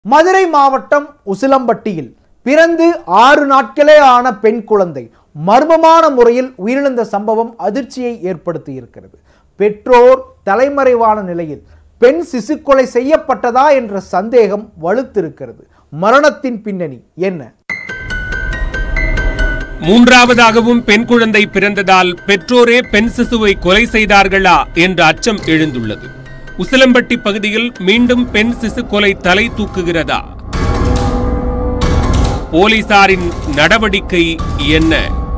மதுரை மாவட்டம் உசிலம்பட்டியில் பிறந்து ஆறு நாட்களே ஆன பெண் குழந்தை மர்மமான முறையில் உயிரிழந்த சம்பவம் அதிர்ச்சியை ஏற்படுத்தி இருக்கிறது பெற்றோர் தலைமறைவான நிலையில் பெண் சிசுக்கொலை செய்யப்பட்டதா என்ற சந்தேகம் வலுத்திருக்கிறது மரணத்தின் பின்னணி என்ன மூன்றாவதாகவும் பெண் குழந்தை பிறந்ததால் பெற்றோரே பெண் சிசுவை கொலை செய்தார்களா என்ற அச்சம் எழுந்துள்ளது உசிலம்பட்டி பகுதியில் மீண்டும் பெண் சிசு கொலை தலை தூக்குகிறதா போலீசாரின் நடவடிக்கை என்ன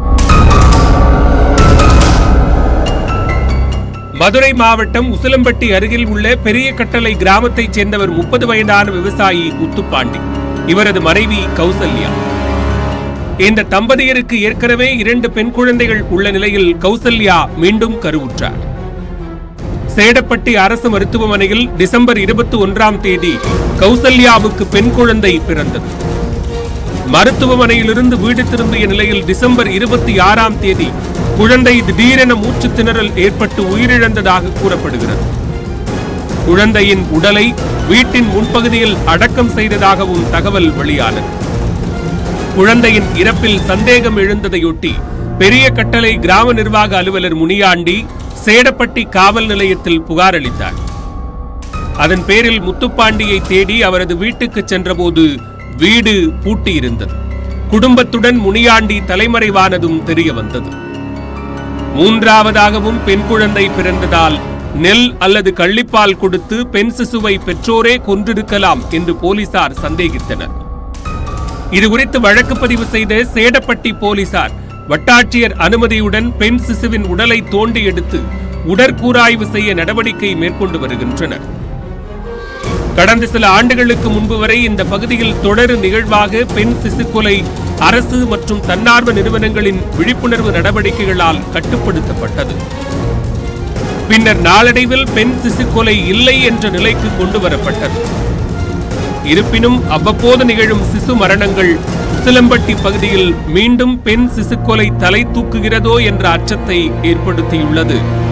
மதுரை மாவட்டம் உசிலம்பட்டி அருகில் உள்ள பெரிய கட்டளை கிராமத்தைச் சேர்ந்தவர் முப்பது வயதான விவசாயி முத்துப்பாண்டி இவரது மனைவி கௌசல்யா இந்த தம்பதியருக்கு ஏற்கனவே இரண்டு பெண் குழந்தைகள் உள்ள நிலையில் கௌசல்யா மீண்டும் கருவுற்றார் சேடப்பட்டி அரசு மருத்துவமனையில் டிசம்பர் இருபத்தி ஒன்றாம் தேதி கௌசல்யாவுக்கு பெண் குழந்தை பிறந்தது மருத்துவமனையிலிருந்து வீடு திரும்பிய நிலையில் டிசம்பர் இருபத்தி ஆறாம் தேதி குழந்தை திடீரென மூச்சு திணறல் ஏற்பட்டு உயிரிழந்ததாக கூறப்படுகிறது குழந்தையின் உடலை வீட்டின் முன்பகுதியில் அடக்கம் செய்ததாகவும் தகவல் வெளியானது குழந்தையின் இறப்பில் சந்தேகம் எழுந்ததையொட்டி பெரிய கட்டளை கிராம நிர்வாக அலுவலர் முனியாண்டி சேடப்பட்டி காவல் நிலையத்தில் புகார் அளித்தார் அதன் பேரில் முத்துப்பாண்டியை தேடி அவரது வீட்டுக்கு சென்றபோது வீடு பூட்டியிருந்தது குடும்பத்துடன் முனியாண்டி தலைமறைவானதும் தெரிய வந்தது மூன்றாவதாகவும் பெண் குழந்தை பிறந்ததால் நெல் அல்லது கள்ளிப்பால் கொடுத்து பெண் சிசுவை பெற்றோரே கொன்றிருக்கலாம் என்று போலீசார் சந்தேகித்தனர் இதுகுறித்து வழக்கு பதிவு செய்த சேடப்பட்டி போலீசார் வட்டாட்சியர் அனுமதியுடன் பெண் சிசுவின் உடலை தோண்டி எடுத்து உடற்கூராய்வு செய்ய நடவடிக்கை மேற்கொண்டு வருகின்றனர் கடந்த சில ஆண்டுகளுக்கு முன்பு வரை இந்த பகுதியில் தொடர் நிகழ்வாக பெண் சிசு கொலை அரசு மற்றும் தன்னார்வ நிறுவனங்களின் விழிப்புணர்வு நடவடிக்கைகளால் கட்டுப்படுத்தப்பட்டது பின்னர் நாளடைவில் பெண் சிசு கொலை இல்லை என்ற நிலைக்கு கொண்டு வரப்பட்டது இருப்பினும் அவ்வப்போது நிகழும் சிசு மரணங்கள் உசிலம்பட்டி பகுதியில் மீண்டும் பெண் சிசுக்கொலை தலை தூக்குகிறதோ என்ற அச்சத்தை ஏற்படுத்தியுள்ளது